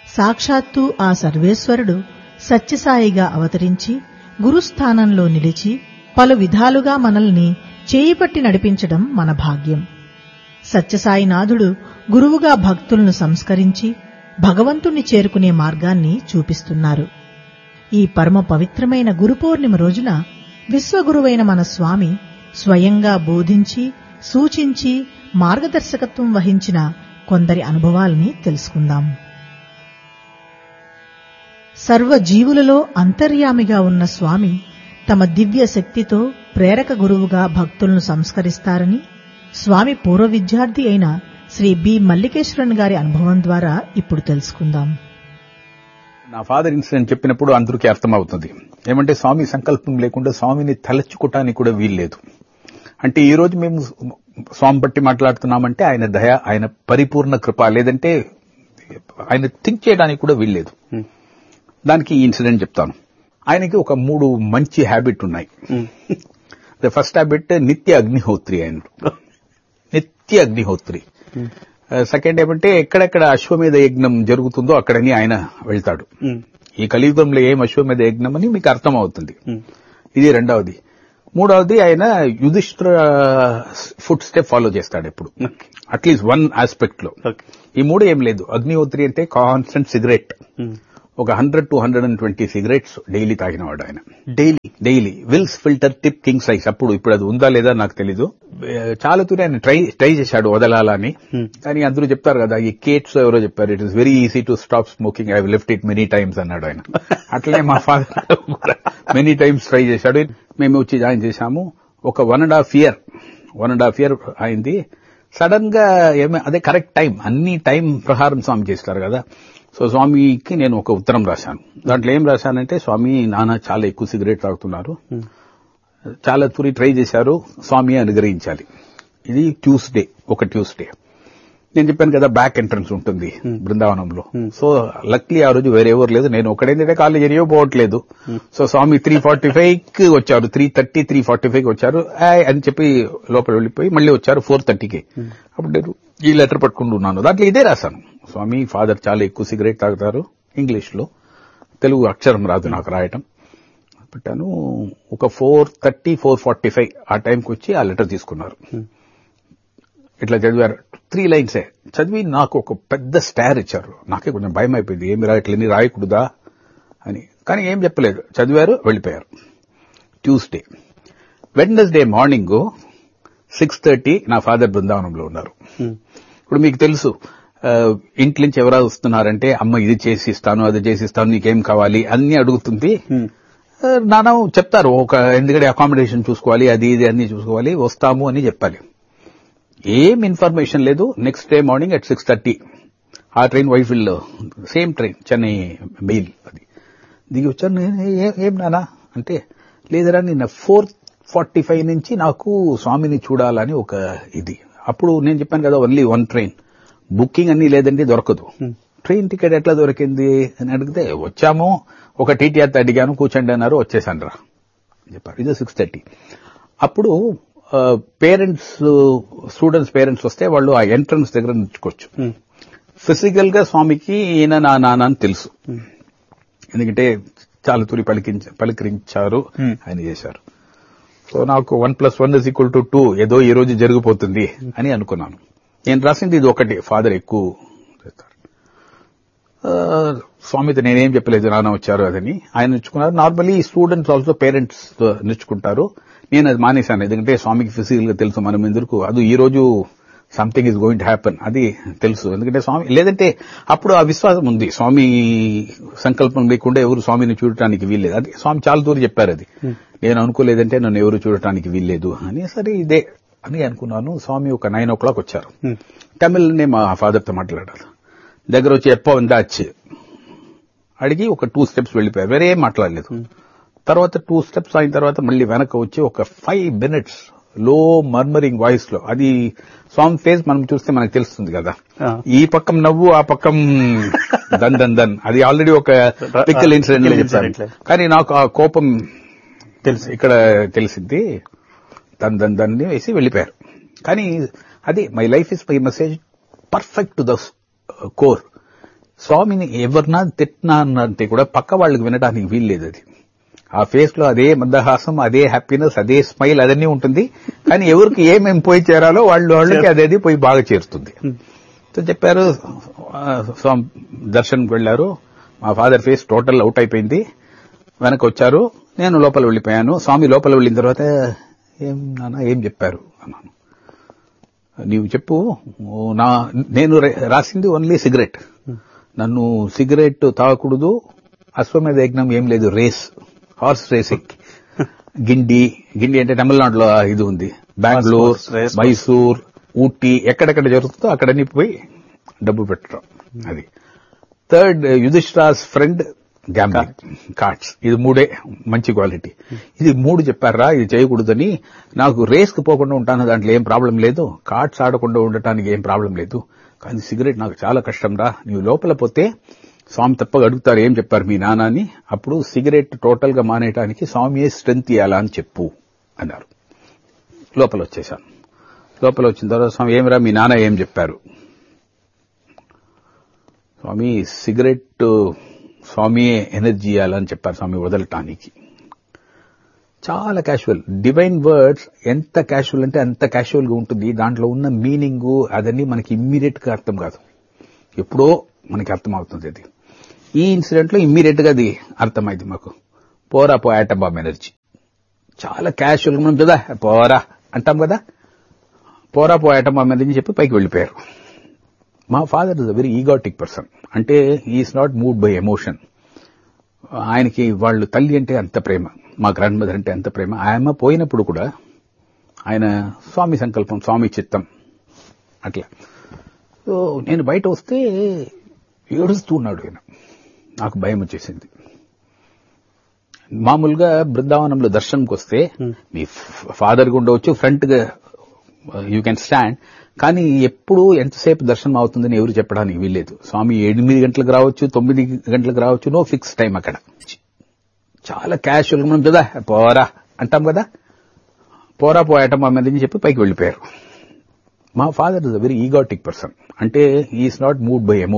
సాక్షాత్తు ఆ సర్వేశ్వరుడు సత్యసాయిగా అవతరించి గురుస్థానంలో నిలిచి పలు విధాలుగా మనల్ని చేయిపట్టి నడిపించడం మన భాగ్యం సత్యసాయినాథుడు గురువుగా భక్తులను సంస్కరించి భగవంతుణ్ణి చేరుకునే మార్గాన్ని చూపిస్తున్నారు ఈ పరమ పవిత్రమైన గురు పౌర్ణిమ రోజున విశ్వగురువైన మన స్వామి స్వయంగా బోధించి సూచించి మార్గదర్శకత్వం వహించిన కొందరి అనుభవాల్ని తెలుసుకుందాం సర్వ జీవులలో అంతర్యామిగా ఉన్న స్వామి తమ దివ్య శక్తితో ప్రేరక గురువుగా భక్తులను సంస్కరిస్తారని స్వామి పూర్వ విద్యార్థి అయిన శ్రీ బి మల్లికేశ్వరన్ గారి అనుభవం ద్వారా ఇప్పుడు తెలుసుకుందాం నా ఫాదర్ ఇన్సిడెంట్ చెప్పినప్పుడు అందరికీ అర్థమవుతుంది ఏమంటే స్వామి సంకల్పం లేకుండా స్వామిని తలచుకోవటానికి కూడా వీల్లేదు అంటే ఈ రోజు మేము స్వామి బట్టి మాట్లాడుతున్నామంటే ఆయన దయ ఆయన పరిపూర్ణ కృప లేదంటే ఆయన థింక్ చేయడానికి కూడా వీల్లేదు దానికి ఈ ఇన్సిడెంట్ చెప్తాను ఆయనకి ఒక మూడు మంచి హ్యాబిట్ ఉన్నాయి ద ఫస్ట్ హ్యాబిట్ నిత్య అగ్నిహోత్రి ఆయన నిత్య అగ్నిహోత్రి సెకండ్ ఏమంటే ఎక్కడెక్కడ అశ్వమేధ యజ్ఞం జరుగుతుందో అక్కడని ఆయన వెళ్తాడు ఈ కలియుగంలో ఏం అశ్వమేధ యజ్ఞం అని మీకు అర్థం అవుతుంది ఇది రెండవది మూడవది ఆయన యుధిష్ఠిర ఫుడ్ స్టెప్ ఫాలో చేస్తాడు ఎప్పుడు అట్లీస్ట్ వన్ ఆస్పెక్ట్ లో ఈ మూడు ఏం లేదు అగ్నిహోత్రి అంటే కాన్స్టెంట్ సిగరెట్ ఒక hundred to hundred and twenty cigarettes daily తాగినవాడు ఆయన daily daily Wills filter tip king size అప్పుడు ఇప్పుడు అది ఉందా లేదా నాకు తెలీదు చాలా తూరి ఆయన ట్రై ట్రై చేశాడు వదలాలని కానీ అందరూ చెప్తారు కదా ఈ కేట్స్ ఎవరో చెప్పారు it is very easy to stop smoking I lift it many times అన్నాడు ఆయన అట్లనే మా ఫాదర్ కూడా మెనీ టైమ్స్ ట్రై చేశాడు మేము వచ్చి జాయిన్ చేశాము ఒక one and half year one and half year అయింది సడన్ గా ఏమే అదే కరెక్ట్ టైం అన్ని టైం ప్రహారం స్వామి చేస్తారు కదా సో స్వామికి నేను ఒక ఉత్తరం రాశాను దాంట్లో ఏం రాశానంటే స్వామి నాన్న చాలా ఎక్కువ సిగరెట్ తాగుతున్నారు చాలా తురి ట్రై చేశారు స్వామి అనుగ్రహించాలి ఇది ట్యూస్డే ఒక ట్యూస్డే నేను చెప్పాను కదా బ్యాక్ ఎంట్రన్స్ ఉంటుంది బృందావనంలో సో లక్లీ ఆ రోజు వేరే ఎవరు లేదు నేను ఒకడేంటంటే కాలేజ్ ఏరియో పోవట్లేదు so Swami three forty five కి వచ్చారు three thirty three forty five కి వచ్చారు "ఆయ్" అని చెప్పి లోపల వెళ్ళిపోయి మళ్ళీ వచ్చారు ఫోర్ థర్టీకి అప్పుడు నేను ఈ లెటర్ పట్టుకుంటున్నాను దాంట్లో ఇదే రాశాను స్వామి ఫాదర్ చాలా ఎక్కువ సిగరెట్ తాగుతారు ఇంగ్లీష్ లో తెలుగు అక్షరం రాదు నాకు రాయటం పెట్టాను ఒక four thirty four forty five ఆ టైంకి వచ్చి ఆ లెటర్ తీసుకున్నారు ఇట్లా చదివారు త్రీ లైన్సే చదివి నాకు ఒక పెద్ద స్టార్ ఇచ్చారు నాకే కొంచెం భయం అయిపోయింది ఏమి రాయట్లేని రాయకూడదా అని కానీ ఏం చెప్పలేదు చదివారు వెళ్ళిపోయారు Tuesday Wednesday morning six thirty నా ఫాదర్ బృందావనంలో ఉన్నారు ఇప్పుడు మీకు తెలుసు ఆ, ఇంటి నుంచి ఎవరా వస్తున్నారంటే అమ్మ ఇది చేసి ఇస్తాను అది చేసి ఇస్తాను నీకేం కావాలి అన్ని అడుగుతుంది ఆ, నాన్న చెప్తారు ఒక ఎందుకంటే అకామిడేషన్ చూసుకోవాలి అది ఇది అన్ని చూసుకోవాలి వస్తాము అని చెప్పాలి ఏం ఇన్ఫర్మేషన్ లేదు next day morning at six thirty ఆ ట్రైన్ వైఫిల్ సేమ్ ట్రైన్ చెన్నై మెయిల్ అది దిగి వచ్చాను నేను, "ఏ- ఏం నానా అంటే లేదరా నిన్న ఫోర్ ఫార్టీ ఫైవ్ నుంచి నాకు స్వామిని చూడాలని ఒక ఇది అప్పుడు నేను చెప్పాను కదా ఓన్లీ వన్ ట్రైన్ బుకింగ్ అన్ని లేదండి దొరకదు ట్రైన్ టికెట్ ఎట్లా దొరికింది అని అడిగితే వచ్చాము ఒక టీటీఆర్ అడిగాను కూర్చోండి అన్నారు వచ్చేసాను రా అని చెప్పారు ఇది సిక్స్ థర్టీ అప్పుడు పేరెంట్స్ స్టూడెంట్స్ పేరెంట్స్ వస్తే వాళ్ళు ఆ ఎంట్రన్స్ దగ్గర నిల్చుకోవచ్చు ఫిజికల్ గా స్వామికి ఈయన నా నాన్న అని తెలుసు ఎందుకంటే చాలా తూరి పలికించ పలికరించారు ఆయన చేశారు సో నాకు one plus one is equal to two ఏదో ఈ రోజు జరిగిపోతుంది అని అనుకున్నాను నేను రాసింది ఇది ఒకటి ఫాదర్ ఎక్కువ చేస్తారు ఆ, స్వామితో నేనేం చెప్పలేదు నాన్న వచ్చారు అదని ఆయన నేర్చుకున్నారు నార్మలీ స్టూడెంట్స్ ఆల్సో పేరెంట్స్ నేర్చుకుంటారు నేను అది మానేశాను ఎందుకంటే స్వామికి ఫిజికల్ గా తెలుసు మనం ఎందుకు అది ఈ రోజు something is going to happen అది తెలుసు ఎందుకంటే స్వామి లేదంటే అప్పుడు ఆ విశ్వాసం ఉంది స్వామి సంకల్పం లేకుండా ఎవరు స్వామిని చూడటానికి వీల్లేదు అది స్వామి చాలా దూరం చెప్పారు అది నేను అనుకోలేదంటే నన్ను ఎవరు చూడటానికి వీల్లేదు అని సరే ఇదే అని అనుకున్నాను స్వామి ఒక నైన్ ఓ క్లాక్ వచ్చారు తమిళ్నే మా ఫాదర్తో మాట్లాడారు దగ్గర వచ్చి ఎప్ప ఉందాచ్చు అడిగి ఒక టూ స్టెప్స్ వెళ్ళిపోయారు వేరే ఏం మాట్లాడలేదు తర్వాత టూ స్టెప్స్ అయిన తర్వాత మళ్ళీ వెనక వచ్చి ఒక ఫైవ్ మినిట్స్ లో మర్మరింగ్ వాయిస్ లో అది స్వామి ఫేస్ మనం చూస్తే మనకు తెలుస్తుంది కదా ఆ. ఈ పక్కం నవ్వు ఆ పక్కం దన్ దన్ దన్ అది ఆల్రెడీ ఒక పిక్కల్ ఇన్సిడెంట్ Pickle చెప్పారు incident. కానీ నాకు ఆ కోపం తెలుసు ఇక్కడ తెలిసింది దన్ దన్ దన్ అని వేసి వెళ్ళిపోయారు కానీ అది my life is my message perfect to the core స్వామిని ఎవరినా తిట్టినా అంటే కూడా పక్క వాళ్ళకి వినడానికి వీల్లేదు అది ఆ ఫేస్ లో అదే మందహాసం అదే హ్యాపీనెస్ అదే స్మైల్ అదన్నీ ఉంటుంది కానీ ఎవరికి ఏమేమి పోయి చేరాలో వాళ్ళు వాళ్ళకి అదేది పోయి బాగా చేరుతుంది సో చెప్పారు ఆ, స్వామి దర్శన్కి వెళ్లారు మా ఫాదర్ ఫేస్ టోటల్ అవుట్ అయిపోయింది వెనక్కి వచ్చారు నేను లోపల వెళ్ళిపోయాను స్వామి లోపల వెళ్ళిన తర్వాత ఏం నాన్న ఏం చెప్పారు అన్నాను నీవు చెప్పు ఓ నా నేను రే- రాసింది ఓన్లీ సిగరెట్ నన్ను సిగరెట్ తాగకూడదు అశ్వమేధ యజ్ఞం ఏం లేదు race horse racing Guindy Guindy అంటే తమిళనాడులో ఆ ఇది ఉంది బెంగళూరు Horse race. మైసూర్ ఊటీ ఎక్కడెక్కడ జరుగుతుందో అక్కడన్నీ పోయి డబ్బు పెట్టడం అది థర్డ్ యుధిష్ఠాస్ ఫ్రెండ్ గ్యాంబ్లింగ్ కార్డ్స్ ఇది మూడే మంచి క్వాలిటీ ఇది మూడు చెప్పారా ఇది చేయకూడదని నాకు రేస్ కి పోకుండా ఉంటాను దాంట్లో ఏం ప్రాబ్లం లేదు కార్డ్స్ ఆడకుండా ఉండటానికి ఏం ప్రాబ్లం లేదు కానీ సిగరెట్ నాకు చాలా కష్టం రా నీవు లోపల పోతే స్వామి తప్పగా అడుగుతారు ఏం చెప్పారు మీ నాన్న అని అప్పుడు సిగరెట్ టోటల్ గా మానేయటానికి స్వామియే స్ట్రెంత్ ఇవ్వాలా అని చెప్పు అన్నారు లోపల వచ్చేసాను లోపల వచ్చిన తర్వాత స్వామి ఏమిరా మీ నాన్న ఏం చెప్పారు స్వామి సిగరెట్ స్వామి ఎనర్జీ ఇవ్వాలని చెప్పారు స్వామి వదలటానికి చాలా క్యాషువల్ డివైన్ వర్డ్స్ ఎంత క్యాషువల్ అంటే అంత క్యాషువల్ గా ఉంటుంది దాంట్లో ఉన్న మీనింగ్ అదన్నీ మనకి ఇమ్మీడియట్ గా అర్థం కాదు ఎప్పుడో మనకి అర్థం అవుతుంది అది ఈ ఇన్సిడెంట్ లో ఇమ్మీడియట్ గా అది అర్థమైంది మాకు పోరా పో ఆటమ్ బాంబ్ ఎనర్జీ చాలా క్యాషువల్ గా మనం కదా పోరా అంటాం కదా పోరా పో ఆటమ్ బాంబ్ ఎనర్జీ చెప్పి పైకి వెళ్ళిపోయారు మా father is a very egotistic person అంటే is not moved by emotion ఆయనకి వాళ్ళు తల్లి అంటే అంత ప్రేమ మా గ్రాండ్ మదర్ అంటే అంత ప్రేమ ఆయమ్మ పోయినప్పుడు కూడా ఆయన స్వామి సంకల్పం స్వామి చిత్తం అట్లా సో నేను బయట వస్తే ఏడుస్తూ ఉన్నాడు ఆయన నాకు భయం వచ్చేసింది మామూలుగా బృందావనంలో దర్శనంకి వస్తే మీ ఫాదర్ గుండా వచ్చి ఫ్రంట్ గా యూ కెన్ స్టాండ్ కానీ ఎప్పుడు ఎంతసేపు దర్శనం అవుతుందని ఎవరు చెప్పడానికి వీల్లేదు స్వామి ఎనిమిది గంటలకు రావచ్చు తొమ్మిది గంటలకు రావచ్చు నో ఫిక్స్ టైం అక్కడ చాలా క్యాషువల్ మనం కదా పోరా అంటాం కదా పోరా పోయటం మా మీద చెప్పి పైకి వెళ్ళిపోయారు మా father is a very egotistic person అంటే is not moved by emotion